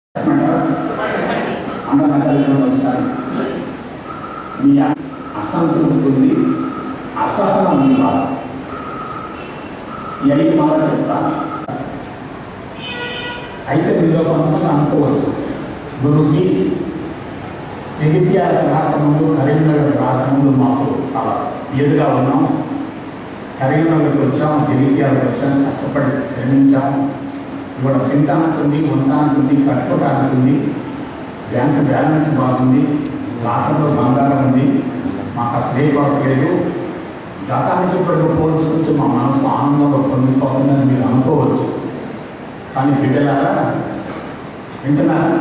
అందరూ కలిసి నమస్కారం మీ అసంతృప్తి ఉంది అసహనం ఉంది బాధ ఈ ఐదు మాట చెప్తాను అయితే మీలో కొంతమంది అనుకోవచ్చు గురుజీ జగిత్యాల రాకముందు కరీంనగర్ రాకముందు మాకు చాలా ఎదుగా ఉన్నాం కరీంనగర్కి వచ్చాం జగిత్యాలకు వచ్చాం కష్టపడి శ్రమించాం ఇవాళ తినడానికి ఉంది ఉండడానికి ఉంది కట్టుకోవడానికి ఉంది బ్యాంక్ బ్యాలెన్స్ బాగుంది లాకర్లో బంగారం ఉంది మాకు అసలు ఏ కొరత లేదు గతానికి ఇప్పటికి పోల్చుకుంటే మా మనసు ఆనందంలో పొందిపోతుందని మీరు అనుకోవచ్చు కానీ బిడ్డలారా వింటున్నారా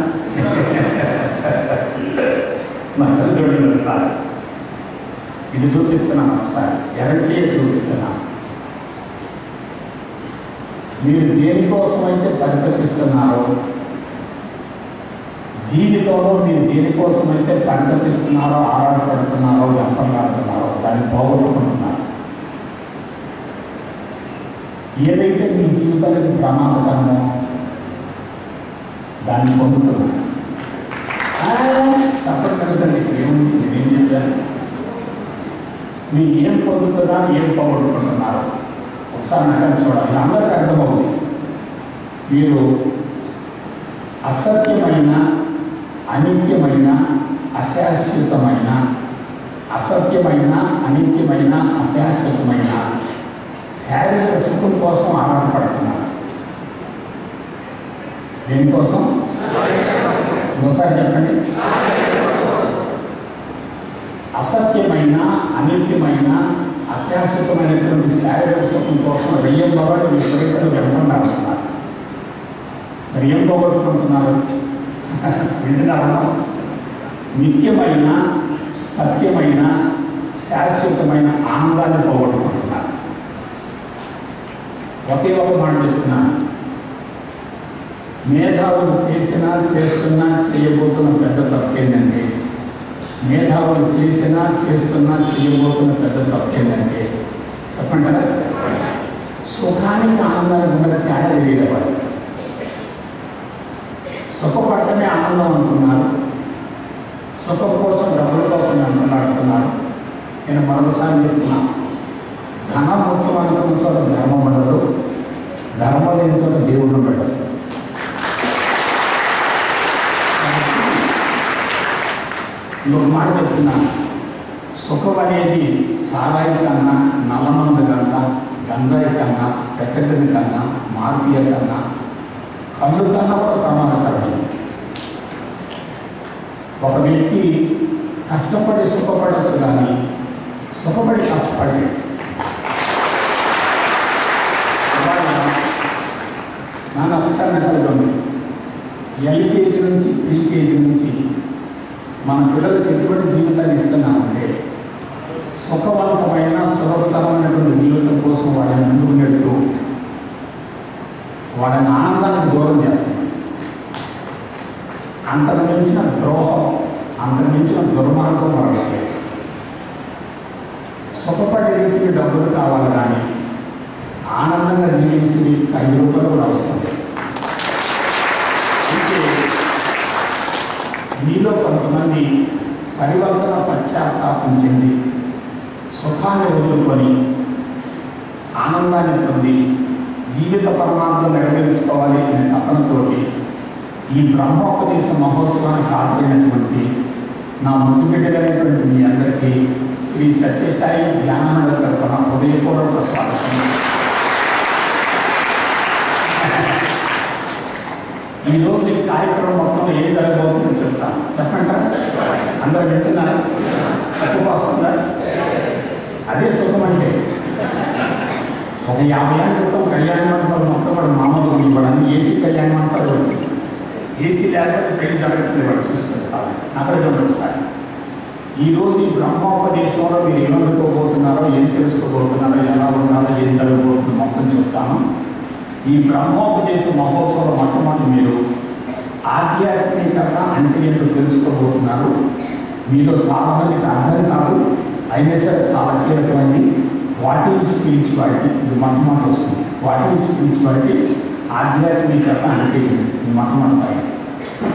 మరి చూడండి ఒకసారి ఇది చూపిస్తున్నాను ఒకసారి ఎడచేయ చూపిస్తున్నాను మీరు దేనికోసమైతే పరితపిస్తున్నారో జీవితంలో మీరు దేనికోసమైతే పరితపిస్తున్నారో ఆరాటపడుతున్నారో వెంపలాడుతున్నారో దాన్ని పోగొట్టుకుంటున్నారు ఏదైతే మీ జీవితానికి ప్రమాదకరమో దాన్ని పొందుతున్నారు చెప్పకండి ఏముంది నేనేం చెప్పాను మీరు ఏం పొందుతున్నారు ఏం పోగొట్టుకుంటున్నారు ఒకసారి నాకు చూడాలి ఇది అందరికీ అర్థమవుతుంది మీరు అసత్యమైన అనిత్యమైన అశాశ్వతమైన అసత్యమైన అనిత్యమైన అశాశ్వతమైన శారీరక సుఖం కోసం ఆధారపడుతున్నారు దేనికోసం ఒకసారి చెప్పండి అసత్యమైన అనిత్యమైన అశాశ్వతమైనటువంటి శారీరక సుఖం కోసం రెయ్యం బాబు విపరీతంగా వెంటబడుతున్నారు మరి ఏం పోగొట్టుకుంటున్నారు వింటున్నారమ్మా నిత్యమైన సత్యమైన శాశ్వతమైన ఆనందాన్ని పోగొట్టుకుంటున్నారు ఒకే ఒక మాట చెప్తున్నాను మేధావులు చేసినా చేస్తున్నా చేయబోతున్న పెద్ద తప్పు ఏంటంటే మేధావులు చేసినా చేస్తున్నా చేయబోతున్న పెద్ద తప్పు ఏంటంటే చెప్పండి కదా సుఖానికి ఆనందానికి ఉన్న తేడా తెలియదు వాళ్ళు సుఖపడటమే ఆనందం అనుకున్నారు సుఖం కోసం డబ్బుల కోసం వెంటలాడుతున్నారు నేను మరొకసారి చెప్తున్నా ధనం ముఖ్యం అనుకున్న చోట ధర్మం ఉండదు ధర్మం లేని చోట దేవుడు పెట్టదు ఇంకొక మాట చెప్తున్నాను సుఖం అనేది సారాయి కన్నా నల్లమందు కన్నా గంజాయి కన్నా పెక్కడిని కన్నా మార్పియ కన్నా కళ్ళు కన్నా కూడా ప్రమాదకరమైనది ఒక వ్యక్తి కష్టపడి సుఖపడవచ్చు కానీ సుఖపడి కష్టపడి నాకు ఒకసారి నడవడం ఎల్కేజీ నుంచి ప్రీకేజీ నుంచి మన పిల్లలకు ఎటువంటి జీవితాన్ని ఇస్తున్నామంటే సుఖవంతమైన సులభతరమైనటువంటి జీవితం కోసం వాళ్ళని ముందుకు నెడుతూ వాళ్ళని ఆనందానికి దూరం చేస్తాం అంతకు మించిన ద్రోహం అంతకు మించిన దుర్మార్గం మరొకటి సుఖపడే వ్యక్తికి డబ్బులు కావాలి కానీ ఆనందంగా జీవించి వ్యక్తికి ఐదు రూపాయలు కూడా అవసరం లేదు అయితే మీలో కొంతమంది పరివర్తన పశ్చాత్తాపం చెంది సుఖాన్ని వదులుకొని ఆనందాన్ని పొంది జీవిత పరమార్థం నెరవేర్చుకోవాలి అనే తపనతోటి ఈ బ్రహ్మోపదేశ మహోత్సవానికి హాజరైనటువంటి నా ముందు బిడ్డలైనటువంటి మీ అందరికీ శ్రీ సత్యసాయి ధ్యానానంద తరఫున హృదయపూర్వక స్వాగతం ఈరోజు ఈ కార్యక్రమం మొత్తం ఏం జరగబోతుందో చెప్తాను చెప్పండి అందరూ వింటున్నారా సుఖం వస్తుందా అదే సుఖం అంటే ఒక యాభై ఏళ్ళ క్రితం కళ్యాణ మండపాలు మొత్తం కూడా మామూలు ఇవ్వడం ఏసీ కళ్యాణ మండపాలు వచ్చింది ఏసీ లేకపోతే పెళ్లి జరగట్లేదు వాడు చూసుకుంటారు అక్కడ ఒకసారి ఈరోజు ఈ బ్రహ్మోపదేశంలో మీరు ఏమనుకోబోతున్నారో ఏం తెలుసుకోబోతున్నారో ఎలా ఉన్నారో ఏం జరగబోతుందో మొత్తం చెప్తాను ఈ బ్రహ్మోపదేశ మహోత్సవం మొట్టమొదటి మీరు ఆధ్యాత్మికత అంటే ఏంటో తెలుసుకోబోతున్నారు మీలో చాలామందికి అర్థం కాదు అయినా సరే చాలా కీలకమైంది వాట్ ఈజ్ స్పిరిచువాలిటీ ఇది మొట్టమొదటి వస్తుంది వాట్ ఈజ్ స్పిరిచువాలిటీ ఆధ్యాత్మికత అంటే ఏంటి? ఇది మొట్టమొదటి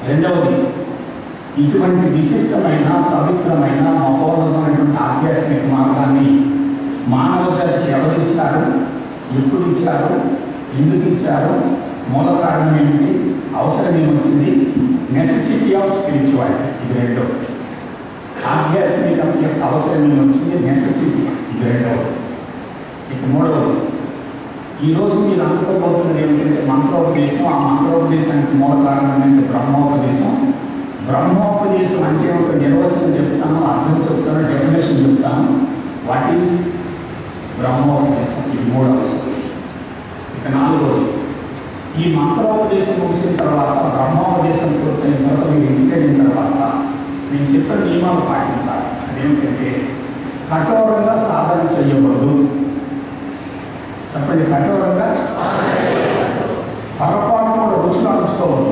రెండవది ఇటువంటి విశిష్టమైన పవిత్రమైన మహోన్నతమైనటువంటి ఆధ్యాత్మిక మార్గాన్ని మానవ జాతికి ఎవరిచ్చారు ఎప్పుడు ఇచ్చారు ఎందుకు ఇచ్చారు మూల కారణం ఏమిటి అవసరం ఏమొచ్చింది నెసెసిటీ ఆఫ్ స్పిరిచువాలిటీ ఇది రెండో ఆధ్యాత్మికత యొక్క అవసరం ఏమొచ్చింది నెసెసిటీ ఇది రెండవది ఇక మూడవది ఈరోజు మీరు అనుకోబోతున్నది ఏమిటంటే మంత్రోపదేశం ఆ మంత్రోపదేశానికి మూల కారణం ఏంటంటే బ్రహ్మోపదేశం బ్రహ్మోపదేశం అంటే ఒక నిర్వచనం చెప్తాను అర్థం చెప్తాను డెఫినేషన్ చెప్తాను వాట్ ఈజ్ బ్రహ్మోపదేశం ఇది మూడవ అంశం. ఇక నాలుగవది ఈ మంత్రోపదేశం ముగిసిన తర్వాత బ్రహ్మోపదేశం పూర్తయిన తర్వాత మీరు ఇంటికి వెళ్ళిన తర్వాత నేను చెప్పిన నియమాలు పాటించాలి అదేమిటంటే కఠోరంగా సాధన చేయకూడదు చెప్పండి కఠోరంగా పొరపాటున కూడా రుచులు అణుచుకోవద్దు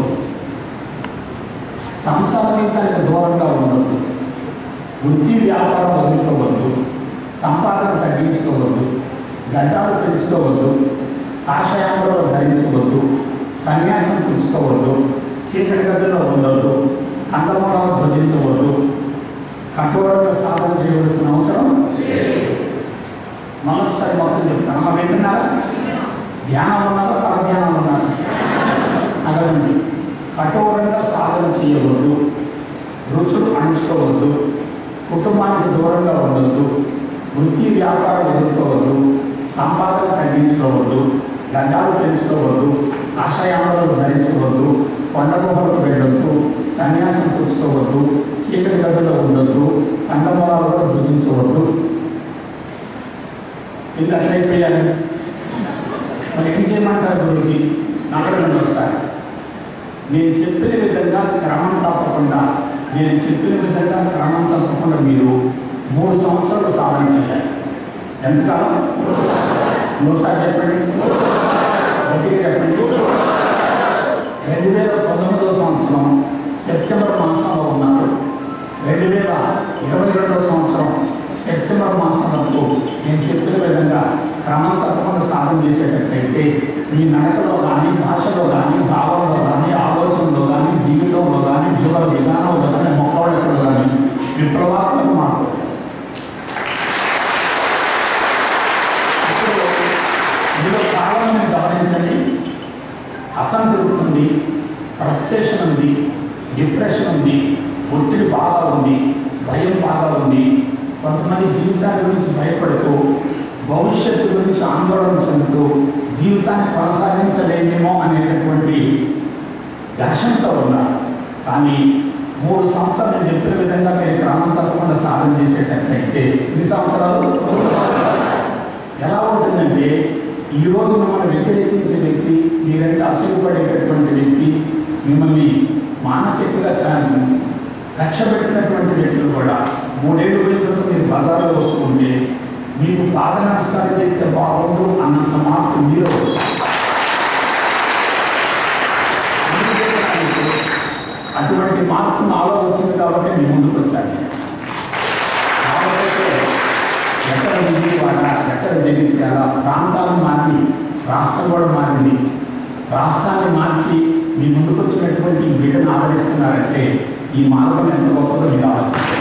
సంసారీకానికి దూరంగా ఉండవద్దు వృత్తి వ్యాపారం వదులుకోవద్దు సంపాదన తగ్గించుకోవద్దు గడ్డాలు పెంచుకోవద్దు ఆశయాంలో ధరించవద్దు సన్యాసం పుచ్చుకోవద్దు చీకటి గదిలో ఉండవద్దు కందమూలాలు భుజించవద్దు కఠోరంగా సాధన చేయవలసిన అవసరం మరొకసారి మొత్తం చెప్తాను మనం వింటున్నారా ధ్యానం ఉన్నారా పరధ్యానం ఉన్నారా అలాగే కఠోరంగా సాధన చేయవద్దు రుచులు అణుచుకోవద్దు కుటుంబానికి దూరంగా ఉండొద్దు వృత్తి వ్యాపారం వదులుకోవద్దు సంపాదన తగ్గించుకోవద్దు గడ్డాలు పెంచుకోవద్దు ఆశయాలను ధరించవద్దు కొండ గుహలకు వెళ్ళొద్దు సన్యాసం పుచ్చుకోవద్దు చీకటి గదిలో ఉండొద్దు కండమూలాలలో భుజించవద్దు ఇంత అట్లయిపోయాను మరి ఏం చేయమంటారు గురువుకి నమ్మకండి ఒకసారి నేను చెప్పిన విధంగా క్రమం తప్పకుండా నేను చెప్పిన విధంగా క్రమం తప్పకుండా మీరు మూడు సంవత్సరాలు సాధన చేయాలి ఎంతకాలం మూడుసారి చెప్పండి గట్టిగా చెప్పండి రెండు వేల పంతొమ్మిదవ సంవత్సరం సెప్టెంబర్ మాసంలో ఉన్నారు రెండు వేల ఇరవై రెండవ సంవత్సరం సెప్టెంబర్ మాసం వరకు నేను చెప్పిన విధంగా క్రమం తప్పకుండా సాధన చేసేటట్లయితే మీ నడకలో కానీ భాషలో కానీ భావంలో కానీ ఆలోచనలో కానీ జీవితంలో కానీ జీవన విధానంలో కానీ మొక్కవడంలో కానీ విప్లవాత్మక మార్పు వచ్చేస్తుంది ఇప్పుడు ఇందులో చాలా మంది గమనించండి అసంతృప్తి ఉంది ఫ్రస్ట్రేషన్ ఉంది డిప్రెషన్ ఉంది ఒత్తిడి బాగా ఉంది భయం బాగా ఉంది కొంతమంది జీవితాల గురించి భయపడుతూ భవిష్యత్తు గురించి ఆందోళన చెందుతూ జీవితాన్ని కొనసాగించలేమేమో అనేటటువంటి దర్శనంతో ఉన్నారు కానీ మూడు సంవత్సరాలు నేను చెప్పిన విధంగా మీరు క్రమం తప్పకుండా సాధన చేసేటట్లయితే ఎన్ని సంవత్సరాలు ఎలా ఉంటుందంటే ఈరోజు మిమ్మల్ని వ్యతిరేకించే వ్యక్తి మీరంటే అసూయపడేటటువంటి వ్యక్తి మిమ్మల్ని మానసికంగా చాలా లక్ష్య పెట్టినటువంటి వ్యక్తులు కూడా మూడేళ్ళు పోయిన తర్వాత మీరు బజార్లో వస్తూ ఉంటే మీకు పాద నమస్కారం చేస్తే బాగుండు అన్నంత మార్పు మీలో వస్తుంది. అందుకే నాకు అటువంటి మార్పు నాలో వచ్చింది కాబట్టి మీ ముందుకు వచ్చాను కాకపోతే ఎక్కడ విజయవాడ ఎక్కడ జగిత్యాల ప్రాంతాలను మార్చి రాష్ట్రం కూడా మారింది రాష్ట్రాన్ని మార్చి మీ ముందుకు వచ్చినటువంటి ఈ బిడ్డను ఆదరిస్తున్నారంటే ఈ మార్గం ఎంత గొప్పదో మీరు ఆలోచించారు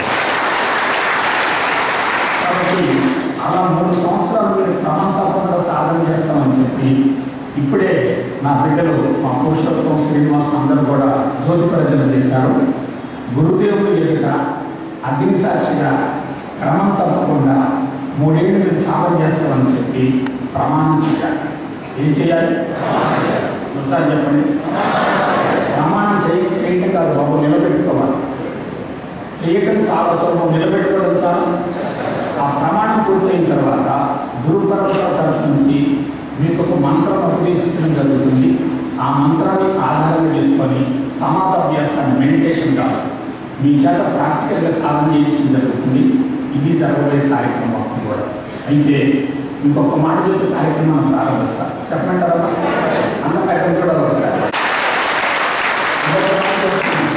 కాబట్టి అలా మూడు సంవత్సరాలు మీరు క్రమం తప్పకుండా సాధన చేస్తామని చెప్పి ఇప్పుడే నా బిడ్డలు మా పురుషోత్తం శ్రీనివాస్ అందరూ కూడా జ్యోతి ప్రజలు చేశారు గురుదేవుడు ఎదుట అగ్ని సాక్షిగా క్రమం తప్పకుండా మూడేళ్ళు మీరు సాధన చేస్తామని చెప్పి ప్రమాణం చేయాలి ఏం చేయాలి ఒకసారి చెప్పండి ప్రమాణం చేయ చేయటం కాదు బాబు నిలబెట్టుకోవాలి చేయటం చాలా సులభం నిలబెట్టుకోవడం చాలా ఆ ప్రమాణం పూర్తయిన తర్వాత గురు పరంపర తరఫు నుంచి మీకు ఒక మంత్రం ఉపదేశించడం జరుగుతుంది ఆ మంత్రాన్ని ఆధారం చేసుకొని సమాధాభ్యాసాన్ని మెడిటేషన్ కాదు మీ చేత ప్రాక్టికల్గా సాధన చేయించడం జరుగుతుంది ఇది జరగబోయే కార్యక్రమం మొత్తం కూడా అయితే ఇంకొక మాట చెప్పి కార్యక్రమాన్ని ప్రారంభిస్తారు చెప్పంటారా అందరూ అక్కడ కూడా ఒకసారి ఇంకొక మాట చెప్తున్నాను.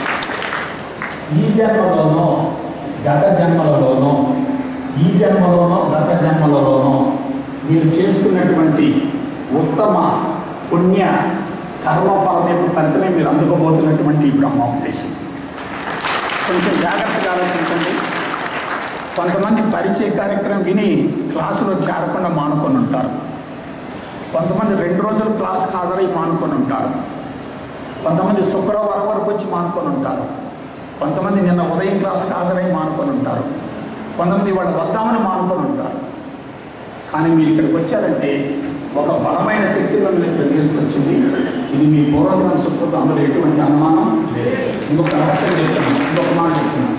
ఈ జన్మలోనో గత జన్మలలోనో ఈ జన్మలోనో గత జన్మలలోనో మీరు చేసుకున్నటువంటి ఉత్తమ పుణ్య కర్మఫలం యొక్క ఫలితమే మీరు అందుకోబోతున్నటువంటి ఈ బ్రహ్మోపదేశం కొంచెం జాగ్రత్తగా ఆలోచించండి కొంతమంది పరిచయ కార్యక్రమం విని క్లాసులో చేరకుండా మానుకొని ఉంటారు కొంతమంది రెండు రోజులు క్లాస్ హాజరై మానుకొని ఉంటారు కొంతమంది శుక్రవారం వరకు వచ్చి మానుకొని ఉంటారు కొంతమంది నిన్న ఉదయం క్లాస్కి హాజరై మానుకొని ఉంటారు కొంతమంది వాళ్ళు వద్దామని మానుకొని ఉంటారు కానీ మీరు ఇక్కడికి వచ్చారంటే ఒక బలమైన శక్తి మిమ్మల్ని ఇక్కడ తీసుకొచ్చింది ఇది మీ పూర్వజన సుకృతం అందులో ఎటువంటి అనుమానం లేదు ఇంకొక రహస్యం చెప్తున్నాను ఇంకొక మాట చెప్తున్నాను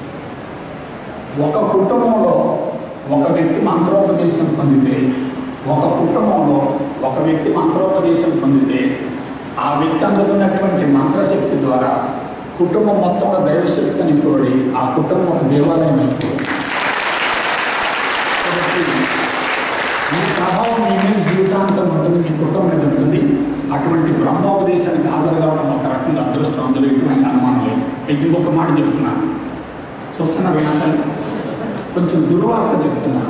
ఒక కుటుంబంలో ఒక వ్యక్తి మంత్రోపదేశం పొందితే ఒక కుటుంబంలో ఒక వ్యక్తి మంత్రోపదేశం పొందితే ఆ వ్యక్తి అందుకున్నటువంటి మంత్రశక్తి ద్వారా కుటుంబం మొత్తంలో దైవశక్తి నింపబడి ఆ కుటుంబం ఒక దేవాలయం అయిపోయింది కాబట్టి ఈ ప్రభావం మీ మీద జీవితాంతం ఉంటుంది మీ కుటుంబం మీద ఉంటుంది అటువంటి బ్రహ్మోపదేశానికి హాజరు కావడం ఒక రకంగా అదృష్టం అందులో ఎటువంటి అనుమానం లేదు మీకు ఇంకొక మాట చెప్తున్నాను చూస్తున్నారు వీళ్ళందరూ కొంచెం దుర్వార్త చెప్తున్నాను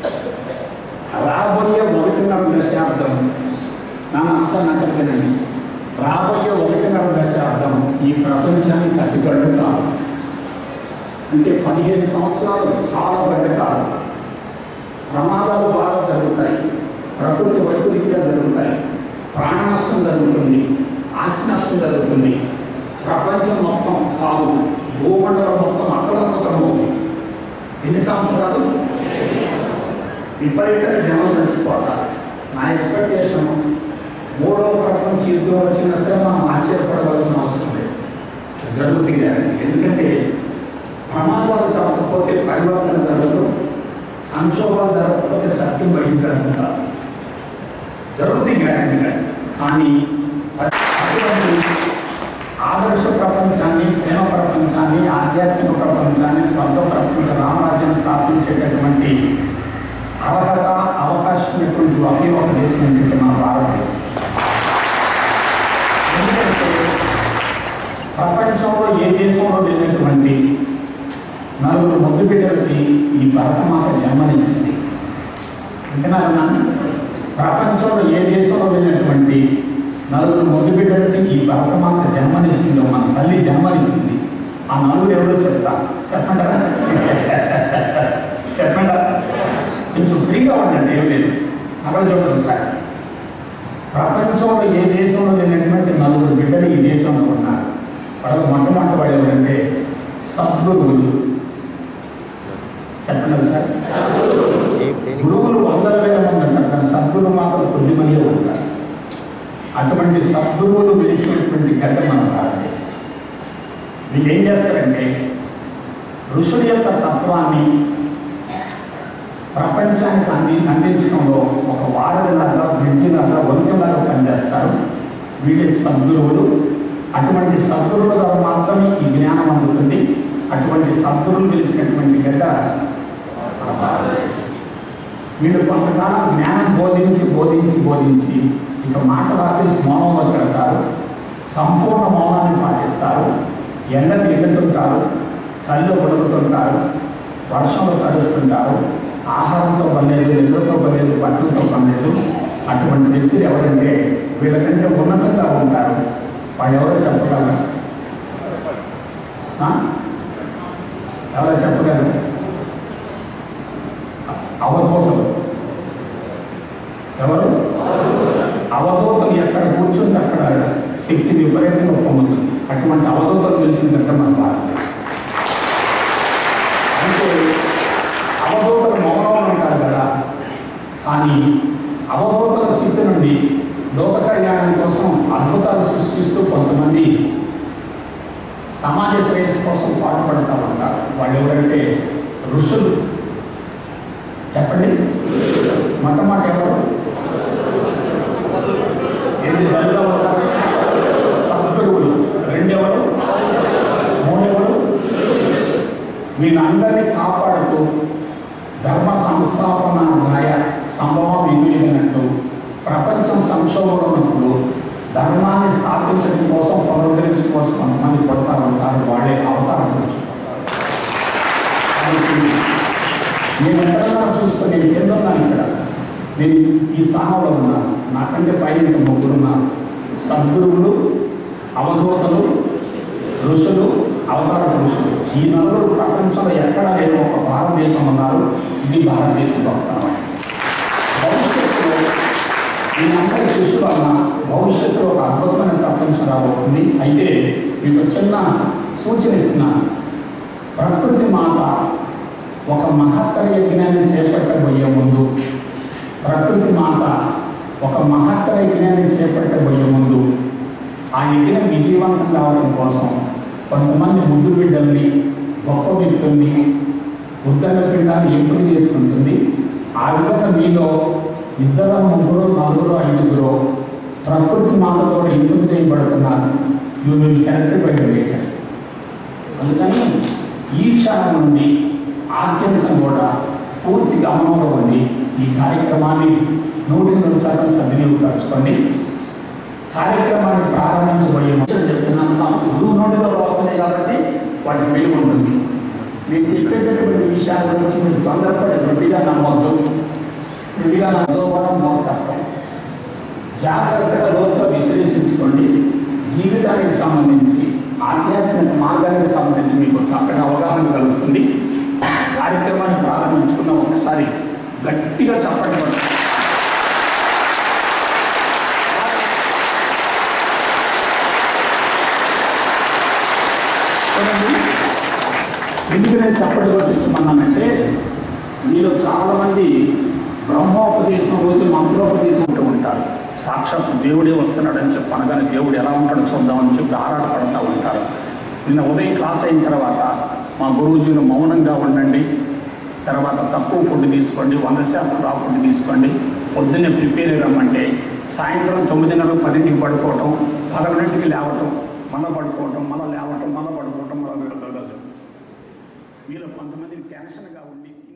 రాబోయే ఒకటిన్నర దశాబ్దం నా అంశాన్ని అక్కడికేనండి రాబోయే ఒకటిన్నర దశాబ్దం ఈ ప్రపంచానికి అతి గడ్డు కాదు అంటే పదిహేను సంవత్సరాలు చాలా గడ్డు కాదు ప్రమాదాలు బాగా జరుగుతాయి ప్రకృతి వైపరీత్యాలు జరుగుతాయి ప్రాణ నష్టం జరుగుతుంది ఆస్తి నష్టం జరుగుతుంది ప్రపంచం మొత్తం కాదు భూమండలం మొత్తం అక్కడవుతుంది ఎన్ని సంవత్సరాలు విపరీతంగా జనం చచ్చిపోతారు నా ఎక్స్పెక్టేషన్ మూడవ ప్రపంచ యుద్ధం వచ్చిన సరే మనం ఆశ్చర్యపడవలసిన అవసరం లేదు జరుగుతుంది గ్యారంటీ ఎందుకంటే ప్రమాదాలు జరగకపోతే పరివర్తన జరగదు సంక్షోభాలు జరగకపోతే సత్యం బయటపడుతుందా జరుగుతుంది గ్యారంటీగా కానీ అటువంటి ఆదర్శ ప్రపంచాన్ని ప్రేమ ప్రపంచాన్ని ఆధ్యాత్మిక ప్రపంచాన్ని స్వర్గ ప్రపంచ రామరాజ్యం స్థాపించేటటువంటి అర్హత అవకాశం ఉన్నటువంటి ఒకే ఒక దేశం ఏంటంటే మన భారతదేశం ఎందుకంటే ప్రపంచంలో ఏ దేశంలో లేనటువంటి నలుగురు ముద్దు బిడ్డలకి ఈ భరతమాత జన్మనిచ్చింది అంతేనా ప్రపంచంలో ఏ దేశంలో లేనటువంటి నలుగురు ముద్దు బిడ్డలకి ఈ భరతమాత జన్మనిచ్చిందో మన తల్లి జన్మనిచ్చింది ఆ నలుగురు ఎవరో చెప్తా చెప్పంటారా చెప్పంటారా కొంచెం ఫ్రీగా ఉండండి ఏం లేదు అక్కడ చూడండి సార్ ప్రపంచంలో ఏ దేశంలో లేనటువంటి నలుగురు బిడ్డలు ఈ దేశంలో ఉన్నారు వాళ్ళు మొట్టమొదటి వాళ్ళు ఎవరంటే సద్గురువులు చెప్పండి సార్ గురువులు వందల వేల మంది ఉంటారు కానీ సద్గురువు మాత్రం కొద్ది మంది ఉంటారు అటువంటి సద్గురువులు వెలిసినటువంటి గడ్డ మన భారతదేశం వీళ్ళు ఏం చేస్తారంటే ఋషుల యొక్క తత్వాన్ని ప్రపంచానికి అంది అందించడంలో ఒక వారధిలాగా బ్రిడ్జిలాగా వంతెలాగా పనిచేస్తారు వీళ్ళే సద్గురువులు అటువంటి సద్గురువుల ద్వారా మాత్రమే ఈ జ్ఞానం అందుతుంది అటువంటి సద్గురువులు తెలిసినటువంటి గడ్డ మన భారతదేశం వీళ్ళు కొంతకాలం జ్ఞానం బోధించి బోధించి బోధించి ఇక మాటలు ఆపేసి మౌనంలో పెడతారు సంపూర్ణ మౌనాన్ని పాటిస్తారు ఎండకు ఎండుతుంటారు చలిలో ఉడుకుతుంటారు వర్షంలో తడుస్తుంటారు ఆహారంతో పనిలేదు నిల్వతో పనిలేదు బట్టలతో పనిలేదు అటువంటి వ్యక్తులు ఎవరంటే వీళ్ళకంటే ఉన్నతంగా ఉంటారు వాళ్ళు ఎవరో చెప్పగలరు ఆ? ఎవరో చెప్పగలరు అవధూతలు ఎవరు అవధూతలు ఎక్కడ కూర్చుంటే అక్కడ శక్తి విపరీతంగా పొందుతుంది అటువంటి అవధూతలు తెలిసిందంటే మన భారతదేశం అంటే అవధూతలు మౌనంలో ఉంటారు కదా కానీ అవధూతల స్థితి నుండి లోక కళ్యాణం కోసం అద్భుతాలు సృష్టిస్తూ కొంతమంది సమాజ శ్రేయస్సు కోసం పాటుపడతా ఉంటారు వాళ్ళు ఎవరంటే ఋషులు చెప్పండి మొట్టమొదటి ఎవరు ఏంటి దళిత సద్గురువులు రెండెవరు మూడెవరు వీళ్ళందరినీ కాపాడుతూ ధర్మ సంస్థాపన న్యాయ సంభవం వినియోగినట్టు ప్రపంచం సంక్షోభంలో ఉన్నప్పుడు ధర్మాన్ని స్థాపించడం కోసం పునరుద్ధరించడం కోసం కొంతమంది పడతారు ఉంటారు వాళ్ళే అవతారం గురించి నేను ఎక్కడైనా చూసుకొని నేను కింద ఉన్నాను ఇక్కడ నేను ఈ స్థానంలో ఉన్నాను నాకంటే పైన ఇంకా ముగ్గురు ఉన్నారు సద్గురువులు అవధూతలు ఋషులు అవతార పురుషులు ఈ నలుగురు ప్రపంచంలో ఎక్కడా లేని ఒక భారతదేశం ఉన్నారు ఇది భారతదేశం గొప్పతనం భవిష్యత్తులో ఈయనందరి కృషి వలన భవిష్యత్తులో ఒక అద్భుతమైన ప్రపంచం రాబోతుంది అయితే మీకు చిన్న సూచన ఇస్తున్నాను ప్రకృతి మాత ఒక మహత్తర యజ్ఞాన్ని చేపట్టబోయే ముందు ప్రకృతి మాత ఒక మహత్తర యజ్ఞాన్ని చేపట్టబోయే ముందు ఆ యజ్ఞం విజయవంతం కావడం కోసం కొంతమంది ముద్దు బిడ్డల్ని గొప్ప వ్యక్తుల్ని ఉద్దర పిండాన్ని ఎంపిక చేసుకుంటుంది ఆ విధంగా మీలో ఇద్దరు ముగ్గురు నలుగురు ఐదుగురు ప్రకృతి మాటతో ఎంపిక చేయబడుతున్నారు ఇవి మేము సెలబ్రేట్ చేశారు అందుకని ఈ క్షణం నుండి ఆద్యంతం కూడా పూర్తి గమనంలో ఉండి ఈ కార్యక్రమాన్ని నూటి రెండు శాతం సద్వినియోగపరచుకోండి కార్యక్రమాన్ని ప్రారంభించబోయే ముందు చెప్తున్నాను నాకు గురువు నోటిలో వస్తున్నాయి కాబట్టి వాటి విలువ ఉంటుంది నేను చెప్పేటటువంటి విషయాల గురించి మీరు తొందరపడి గట్టిగా నమ్మొద్దు గట్టిగా నమ్మడం మూర్ఖత్వం జాగ్రత్తగా లోతుగా విశ్లేషించుకోండి జీవితానికి సంబంధించి ఆధ్యాత్మిక మార్గానికి సంబంధించి మీకు చక్కగా అవగాహన కలుగుతుంది కార్యక్రమాన్ని ప్రారంభించుకున్న ఒకసారి గట్టిగా చెప్పండి చూడండి ఎందుకు నేను చెప్పడం కొట్టించమన్నానంటే మీలో చాలామంది బ్రహ్మోపదేశం రోజు మంత్రోపదేశం అంటూ ఉంటారు సాక్షాత్ దేవుడే వస్తున్నాడని చెప్పి అనగానే దేవుడు ఎలా ఉంటాడో చూద్దామని చెప్పి ఆరాటపడుతూ ఉంటారు నిన్న ఉదయం క్లాస్ అయిన తర్వాత మా గురువుజీలు మౌనంగా ఉండండి తర్వాత తక్కువ ఫుడ్ తీసుకోండి వంద శాతం రా ఫుడ్ తీసుకోండి పొద్దున్నే ప్రిపేర్ రమ్మంటే సాయంత్రం తొమ్మిదిన్నర పదింటికి పడుకోవటం పదకొండింటికి లేవటం మళ్ళీ పడుకోవటం మళ్ళీ లేవటం మళ్ళీ పడుకోవటం మళ్ళీ వీళ్ళు మీరు కొంతమందికి టెన్షన్గా ఉండి